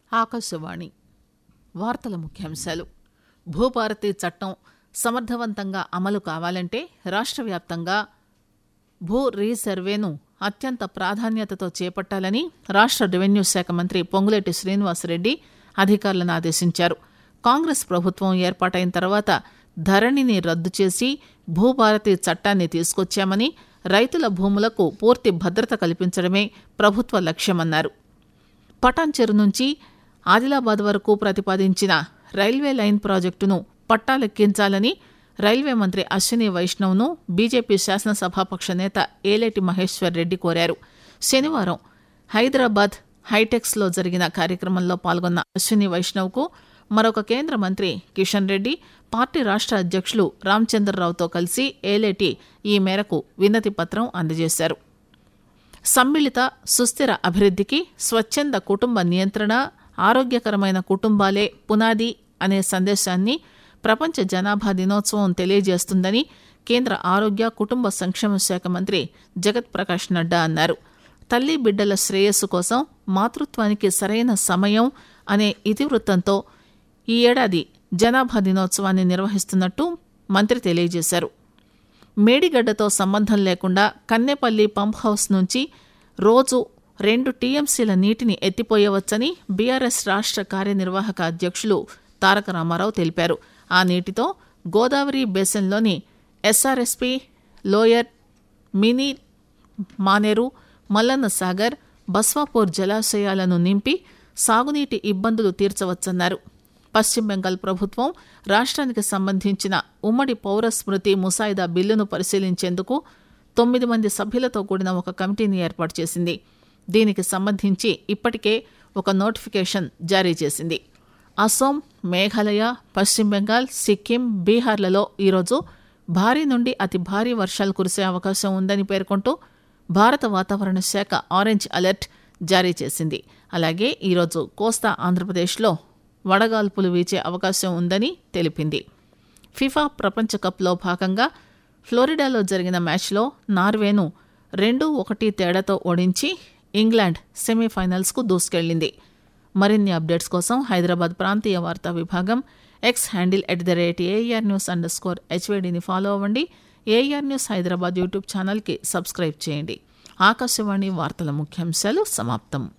ఆకాశవాణి వార్తల ముఖ్యాంశాలు భూభారతి చట్టం సమర్థవంతంగా అమలు కావాలంటే రాష్ట్ర వ్యాప్తంగా భూ రీసర్వేను అత్యంత ప్రాధాన్యతతో చేపట్టాలని రాష్ట్ర రెవెన్యూ శాఖ మంత్రి పొంగులేటి శ్రీనివాసరెడ్డి అధికారులను ఆదేశించారు కాంగ్రెస్ ప్రభుత్వం ఏర్పాటైన తర్వాత ధరణిని రద్దు చేసి భూభారతి చట్టాన్ని తీసుకొచ్చామని రైతుల భూములకు పూర్తి భద్రత కల్పించడమే ప్రభుత్వ లక్ష్యమన్నారు పటాన్చెరు నుంచి ఆదిలాబాద్ వరకు ప్రతిపాదించిన రైల్వే లైన్ ప్రాజెక్టును పట్టాలెక్కించాలని రైల్వే మంత్రి అశ్విని వైష్ణవ్ను బీజేపీ శాసనసభాపక్ష నేత ఏలేటి మహేశ్వర్ రెడ్డి కోరారు శనివారం హైదరాబాద్ హైటెక్స్లో జరిగిన కార్యక్రమంలో పాల్గొన్న అశ్విని వైష్ణవ్కు మరొక కేంద్ర మంత్రి కిషన్ రెడ్డి పార్టీ రాష్ట్ర అధ్యక్షులు రామచంద్రరావుతో కలిసి ఏలేటి ఈ మేరకు వినతి పత్రం అందజేశారు సమ్మిళిత సుస్థిర అభివృద్ధికి స్వచ్ఛంద కుటుంబ నియంత్రణ ఆరోగ్యకరమైన కుటుంబాలే పునాది అనే సందేశాన్ని ప్రపంచ జనాభా దినోత్సవం తెలియజేస్తుందని కేంద్ర ఆరోగ్య కుటుంబ సంక్షేమ శాఖ మంత్రి జగత్ ప్రకాష్ నడ్డా అన్నారు తల్లి బిడ్డల శ్రేయస్సు కోసం మాతృత్వానికి సరైన సమయం అనే ఇతివృత్తంతో ఈ ఏడాది జనాభా దినోత్సవాన్ని నిర్వహిస్తున్నట్టు మంత్రి తెలియజేశారు మేడిగడ్డతో సంబంధం లేకుండా కన్నెపల్లి పంప్ హౌస్ నుంచి రోజు రెండు టీఎంసీల నీటిని ఎత్తిపోయవచ్చని బీఆర్ఎస్ రాష్ట్ర కార్యనిర్వాహక అధ్యక్షులు తారక రామారావు తెలిపారు ఆ నీటితో గోదావరి బేసిన్లోని SRSP lower mini Maneru Mallanna Sagar Baswapur జలాశయాలను నింపి సాగునీటి ఇబ్బందులు తీర్చవచ్చన్నారు పశ్చిమ బెంగాల్ ప్రభుత్వం రాష్ట్రానికి సంబంధించిన ఉమ్మడి పౌర స్మృతి ముసాయిదా బిల్లును పరిశీలించేందుకు తొమ్మిది మంది సభ్యులతో కూడిన ఒక కమిటీని ఏర్పాటు చేసింది దీనికి సంబంధించి ఇప్పటికే ఒక నోటిఫికేషన్ జారీ చేసింది అసోం మేఘాలయ పశ్చిమ బెంగాల్ సిక్కిం బీహార్లలో ఈరోజు భారీ నుండి అతి భారీ వర్షాలు కురిసే అవకాశం ఉందని పేర్కొంటూ భారత వాతావరణ శాఖ ఆరెంజ్ అలర్ట్ జారీ చేసింది అలాగే ఈరోజు కోస్తా ఆంధ్రప్రదేశ్లో వడగాల్పులు వీచే అవకాశం ఉందని తెలిపింది ఫిఫా ప్రపంచ కప్లో భాగంగా ఫ్లోరిడాలో జరిగిన మ్యాచ్లో నార్వేను రెండు ఒకటి తేడాతో ఓడించి ఇంగ్లాండ్ సెమీఫైనల్స్కు దూసుకెళ్లింది మరిన్ని అప్డేట్స్ కోసం హైదరాబాద్ ప్రాంతీయ వార్తా విభాగం X handle at the rate AIR news underscore హెచ్వేడిని ఫాలో అవ్వండి ఏఆర్ న్యూస్ హైదరాబాద్ యూట్యూబ్ ఛానల్కి సబ్స్క్రైబ్ చేయండి ఆకాశవాణి వార్తల ముఖ్యాంశాలు సమాప్తం